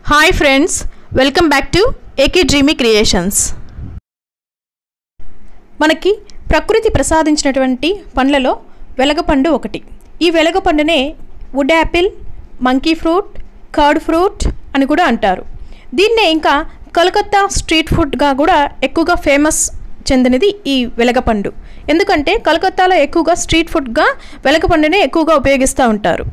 hi friends welcome back to AK dreamy creations మనకి ప్రకృతి ప్రసాదించినటువంటి పండ్లలో వెలగపండు ఒకటి ఈ వెలగపండునే wood apple monkey fruit curd fruit అని కూడా అంటారు దీన్నే ఇంకా కలకత్తా స్ట్రీట్ ఫుడ్గా కూడా ఎక్కువగా ఫేమస్ చెందినది ఈ వెలగపండు ఎందుకంటే కలకత్తాలో ఎక్కువగా స్ట్రీట్ ఫుడ్గా వెలగపండునే ఎక్కువగా ఉపయోగిస్తూ ఉంటారు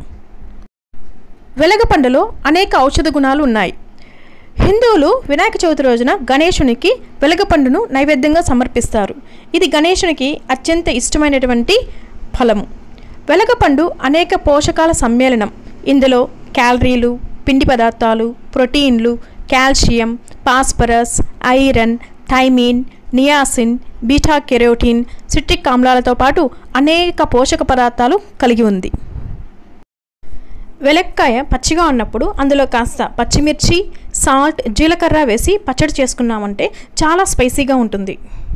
వెలగపండులో అనేక ఔషధ గుణాలు ఉన్నాయి హిందువులు వినాయక చవితి రోజున గణేశునికి వెలగపండును నైవేద్యంగా సమర్పిస్తారు ఇది గణేశునికి అత్యంత ఇష్టమైనటువంటి ఫలము వెలగపండు అనేక పోషకాల సమ్మేళనం ఇందులో క్యాలరీలు పిండి పదార్థాలు ప్రోటీన్లు calcium phosphorus iron thiamine niacin beta carotene citric ఆమ్లాలతో పాటు అనేక పోషక పదార్థాలు కలిగి ఉంది వెలక్కాయ పచ్చిగా ఉన్నప్పుడు అందులో కాస్త పచ్చిమిర్చి సాల్ట్ జీలకర్ర వేసి పచ్చడి చేసుకున్నామంటే చాలా స్పైసీగా ఉంటుంది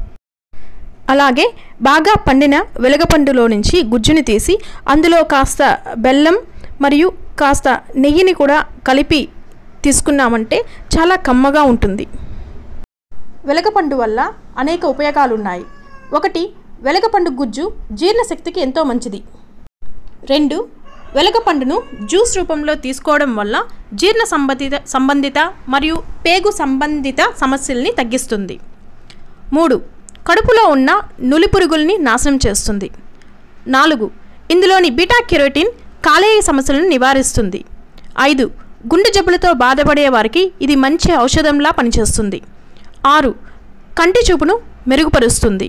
అలాగే బాగా పండిన వెలగపండులో నుంచి గుజ్జుని తీసి అందులో కాస్త బెల్లం మరియు కాస్త నెయ్యిని కూడా కలిపి తీసుకున్నామంటే చాలా కమ్మగా ఉంటుంది వెలగపండు వల్ల అనేక ఉపయోగాలు ఉన్నాయి ఒకటి వెలగపండు గుజ్జు జీర్ణశక్తికి ఎంతో మంచిది రెండు వెలగపండును జ్యూస్ రూపంలో తీసుకోవడం వల్ల జీర్ణ సంబంధిత సంబంధిత మరియు పేగు సంబంధిత సమస్యల్ని తగ్గిస్తుంది మూడు కడుపులో ఉన్న నులి పురుగుల్ని నాశనం చేస్తుంది నాలుగు ఇందులోని బీటా కెరోటిన్ కాలేయ సమస్యలను నివారిస్తుంది ఐదు గుండె జబ్బులతో బాధపడే వారికి ఇది మంచి ఔషధంలా పనిచేస్తుంది ఆరు కంటి చూపును మెరుగుపరుస్తుంది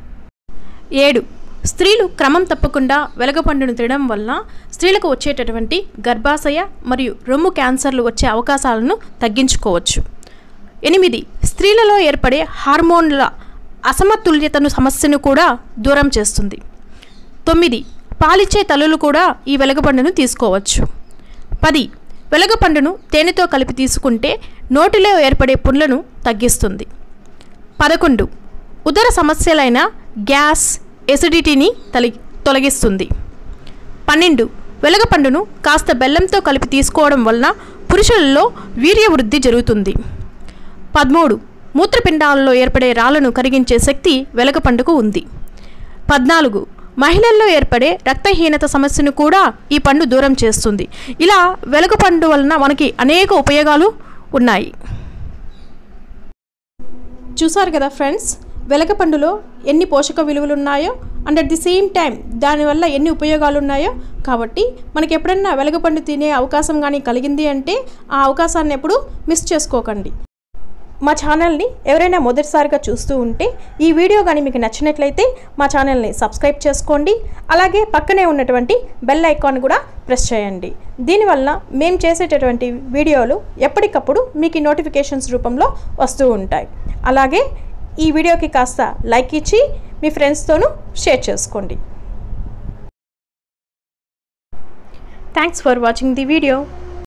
ఏడు స్త్రీలు క్రమం తప్పకుండా వెలగపండును తినడం వల్ల స్త్రీలకు వచ్చేటటువంటి గర్భాశయ మరియు రొమ్ము క్యాన్సర్లు వచ్చే అవకాశాలను తగ్గించుకోవచ్చు ఎనిమిది స్త్రీలలో ఏర్పడే హార్మోన్ల అసమతుల్యతను సమస్యను కూడా దూరం చేస్తుంది తొమ్మిది పాలిచ్చే తల్లులు కూడా ఈ వెలగపండును తీసుకోవచ్చు పది వెలగపండును తేనెతో కలిపి తీసుకుంటే నోటిలో ఏర్పడే పుండ్లను తగ్గిస్తుంది పదకొండు ఉదర సమస్యలైన గ్యాస్ ఎసిడిటీని తలి తొలగిస్తుంది పన్నెండు వెలగపండును కాస్త బెల్లంతో కలిపి తీసుకోవడం వలన పురుషులలో వీర్య వృద్ధి జరుగుతుంది పదమూడు మూత్రపిండాలలో ఏర్పడే రాళ్లను కరిగించే శక్తి వెలగపండుకు ఉంది పద్నాలుగు మహిళల్లో ఏర్పడే రక్తహీనత సమస్యను కూడా ఈ పండు దూరం చేస్తుంది ఇలా వెలగపండు వలన మనకి అనేక ఉపయోగాలు ఉన్నాయి చూసారు కదా ఫ్రెండ్స్ వెలగపండులో ఎన్ని పోషక విలువలు ఉన్నాయో and at the same time దానివల్ల ఎన్ని ఉపయోగాలు ఉన్నాయో కాబట్టి మనకి ఎప్పుడన్నా వెలగపండు తినే అవకాశం కానీ కలిగింది అంటే ఆ అవకాశాన్ని ఎప్పుడు మిస్ చేసుకోకండి మా ఛానల్ని ఎవరైనా మొదటిసారిగా చూస్తూ ఉంటే ఈ వీడియో కానీ మీకు నచ్చినట్లయితే మా ఛానల్ని సబ్స్క్రైబ్ చేసుకోండి అలాగే పక్కనే ఉన్నటువంటి బెల్ ఐకాన్ కూడా ప్రెస్ చేయండి దీనివల్ల మేము చేసేటటువంటి వీడియోలు ఎప్పటికప్పుడు మీకు నోటిఫికేషన్స్ రూపంలో వస్తూ ఉంటాయి అలాగే ఈ వీడియోకి కాస్త లైక్ ఇచ్చి మీ ఫ్రెండ్స్తోనూ షేర్ చేసుకోండి thanks for watching the video